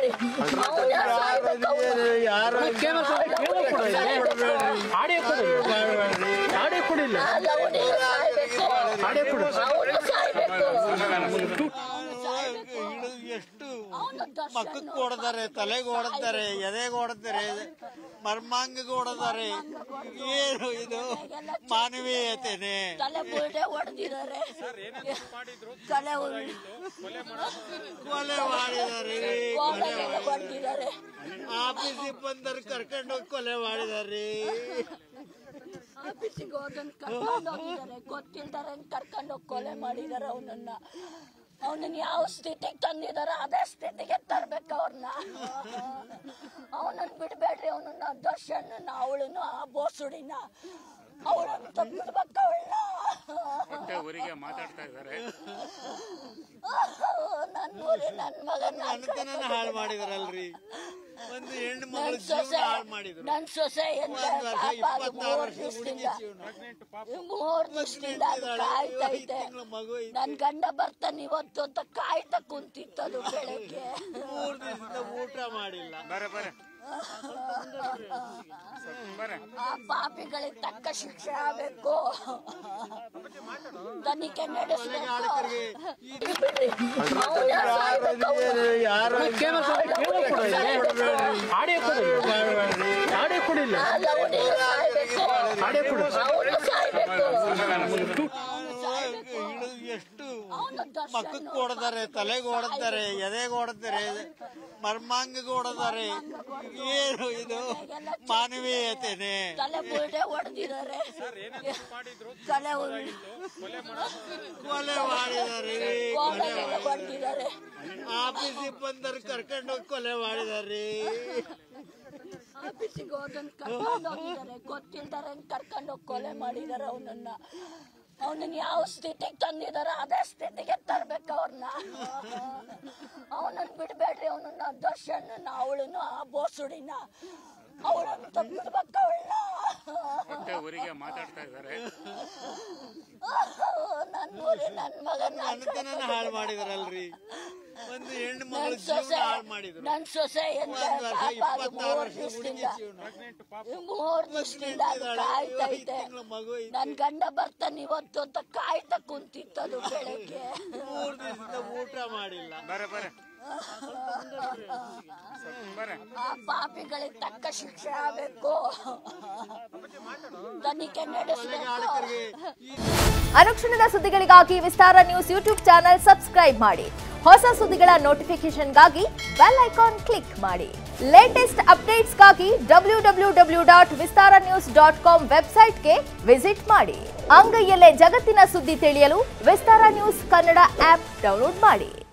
Audio ಕೊಡಿ audio ಕೊಡಿಲ್ಲ audio ಕೊಡಿ ಹಿಡಿದು ಎಷ್ಟು ಮಕ್ಕಕ್ಕೆ ಹೊಡೆದಾರೆ ತಲೆಗೆ ಹೊಡೆದಾರೆ ಎದೆಗೆ ಹೊಡೆದಾರೆ ಮರ್ಮಾಂಗಗೆ ಹೊಡೆದಾರೆ ಏನು ಇದು ಮಾನವೀಯತೆನೆ ತಲೆ ಬುಲ್ಡೆ ಹೊಡೆದಿದ್ದಾರೆ ತಲೆ ಕೊಲೆ ಮಾಡಿದಾರೆ ರೀ, ಕೊಲೆ ಮಾಡಿ- ಹೊಡೆದಿದ್ದಾರೆ ಆಫೀಸಿಗೆ ಬಂದರು ಕರ್ಕೊಂಡು ಹೋಗಿ ಕೊಲೆ ಮಾಡಿದಾರೆ ಆಫೀಸಿಗೆ ಹೋದನ್ ಕರ್ಕೊಂಡು ಹೋಗಿದ್ದಾರೆ ಗೊತ್ತಿಲ್ದಾರೆ ಕರ್ಕೊಂಡು ಹೋಗಿ ಕೊಲೆ ಮಾಡಿದ್ದಾರೆ ಅವನನ್ನ ಅವನನ್ನ ಯಾವ ಸ್ಥಿತಿಗೆ ತಂದಿದಾರ ಅದೇ ಸ್ಥಿತಿಗೆ ತರ್ಬೇಕು ಅವ್ರನ್ನ ಅವನನ್ನ ಬಿಡ್ಬೇಡ್ರಿ ಅವನನ್ನ ದರ್ಶನ ಅವಳನ್ನ ಆ ಬೋಸುಡಿನ ಅವಳನ್ನ ಬಿಡ್ಬೇಕು ಅವಳನ್ನ ಊರಿಗೆ ಮಾತಾಡ್ತಾ ಇದ್ದಾರೆ ನನ್ನ ಊರಿ ನನ್ನ ಮಗನ ಮನೆತನನ ಹಾಳು ಮಾಡಿದಾರಲ್ರಿ ಒಂದು ಹೆಣ್ಣು ಮಗಳ ನನ್ ಜೀವನ ಸೊಸೆ ಹಾಳು ಮಾಡಿದ್ರು ನನ್ ಸೊಸೆ ಎಂತ ಒಂದ್ ವರ್ಷ ಪಾಪ ಅದು ಇಪ್ಪತ್ತಾರು ಮೂರ್ ವರ್ಷ ಹುಡುಗಿ ದಿವಸದಿಂದ ಜೀವನ ಮೂರ್ ದಿವಸದಿಂದ ಅದು ಕಾಯ್ತಾ ಐದು ಇದೆ ತಿಂಗಳ ಮಗು ಐತೆ. ನನ್ ಗಂಡ ಬರ್ತಾನೆ ಇವತ್ತು ಅಂತ ಕಾಯ್ತಾ ಕುಂತಿತ್ತದು ಬೆಳಗ್ಗೆ ಮೂರ್ ದಿವಸದಿಂದ ಊಟ ಮಾಡಿಲ್ಲ ಬರ ಬರ ಬರ ಆ ಪಾಪಿಗಳಿಗೆ ತಕ್ಕ ಶಿಕ್ಷೆ ಆಗಬೇಕು ತನಿಖೆ ನಡೆಸಬೇಕು ಆಡಕರಿಗೆ ಆಡಿಯೋ ಕೊಡಿ ಆಡಿಯೋ ಕೊಡಿಲ್ಲ ಆಡಿಯೋ ಕೊಡಿ ಹಿಡಿದು ಎಷ್ಟು ಮಕ್ಕಕ್ಕೆ ಹೊಡೆದಾರೆ ತಲೆಗೆ ಹೊಡೆದಾರೆ ಎದೆಗೆ ಹೊಡೆದಾರೆ ಮರ್ಮಾಂಗಗೆ ಹೊಡೆದಾರೆ ಏನು ಇದು ಮಾನವೀಯತೆನೆ ತಲೆ ಬುಲ್ಡೆ ಹೊಡೆದಿದ್ದಾರೆ ತಲೆ ಕೊಲೆ ಮಾಡಿದಾರೆ ರೀ, ಕೊಲೆ ಮಾಡಿ- ಹೊಡೆದಿದ್ದಾರೆ ಆಫೀಸಿಗೆ ಬಂದರು ಕರ್ಕೊಂಡು ಹೋಗಿ ಕೊಲೆ ಮಾಡಿದಾರೆ ಆಫೀಸಿಗೆ ಹೋದನ್ ಕರ್ಕೊಂಡು ಹೋಗಿದ್ದಾರೆ ಗೊತ್ತಿಲ್ದಾರೆ ಕರ್ಕೊಂಡು ಹೋಗಿ ಕೊಲೆ ಮಾಡಿದ್ದಾರೆ ಅವನನ್ನ ಅವನನ್ನ ಯಾವ ಸ್ಥಿತಿಗೆ ತಂದಿದಾರ ಅದೇ ಸ್ಥಿತಿಗೆ ತರ್ಬೇಕು ಅವ್ರನ್ನ ಅವನನ್ನ ಬಿಡ್ಬೇಡ್ರಿ ಅವನನ್ನ ದರ್ಶನ ಅವಳನ್ನ ಆ ಬೋಸುಡಿನ ಅವಳನ್ನ ಬಿಡ್ಬೇಕು ಅವಳನ್ನ ಊರಿಗೆ ಮಾತಾಡ್ತಾ ಇದ್ದಾರೆ ನನ್ನ ಊರಿ ನನ್ನ ಮಗನ ಮನೆತನನ ಹಾಳು ಮಾಡಿದಾರಲ್ರಿ ಒಂದು ಹೆಣ್ಣು ಮಗಳ ನನ್ ಜೀವನ ಸೊಸೆ ಹಾಳು ಮಾಡಿದ್ರು ನನ್ ಸೊಸೆ ಎಂತ ಒಂದ್ ವರ್ಷ ಪಾಪ ಅದು ಇಪ್ಪತ್ತಾರು ಮೂರ್ ವರ್ಷ ಹುಡುಗಿ ದಿವಸದಿಂದ ಜೀವನ ಮೂರ್ ದಿವಸದಿಂದ ಅದು ಕಾಯ್ತಾ ಐದು ಇದೆ ತಿಂಗಳ ಮಗು ಐತೆ. ನನ್ ಗಂಡ ಬರ್ತಾನೆ ಇವತ್ತು ಅಂತ ಕಾಯ್ತಾ ಕುಂತಿತ್ತದು ಬೆಳಗ್ಗೆ ಮೂರ್ ದಿವಸದಿಂದ ಊಟ ಮಾಡಿಲ್ಲ ಬರ ಬರ ಬರ ಆ ಪಾಪಿಗಳಿಗೆ ತಕ್ಕ ಶಿಕ್ಷೆ ಆಗಬೇಕು ತನಿಖೆ ನಡೆಸಬೇಕು ಆಡಕರಿಗೆ ಅನುಕ್ಷಣದ ಸುದ್ದಿಗಳಿಗಾಗಿ Vistara news YouTube channel subscribe ಮಾಡಿ ಹೊಸ ಸುದ್ದಿಗಳ ನೋಟಿಫಿಕೇಶನ್ಗಾಗಿ ಬೆಲ್ ಐಕಾನ್ ಕ್ಲಿಕ್ ಮಾಡಿ ಲೇಟೆಸ್ಟ್ ಅಪ್ಡೇಟ್ಸ್ಗಾಗಿ W W W dot Vistara news dot com ವೆಬ್ಸೈಟ್ಗೆ ವಿಸಿಟ್ ಮಾಡಿ ಅಂಗೈಯಲ್ಲೇ ಜಗತ್ತಿನ ಸುದ್ದಿ ತಿಳಿಯಲು Vistara news Kannada app download ಮಾಡಿ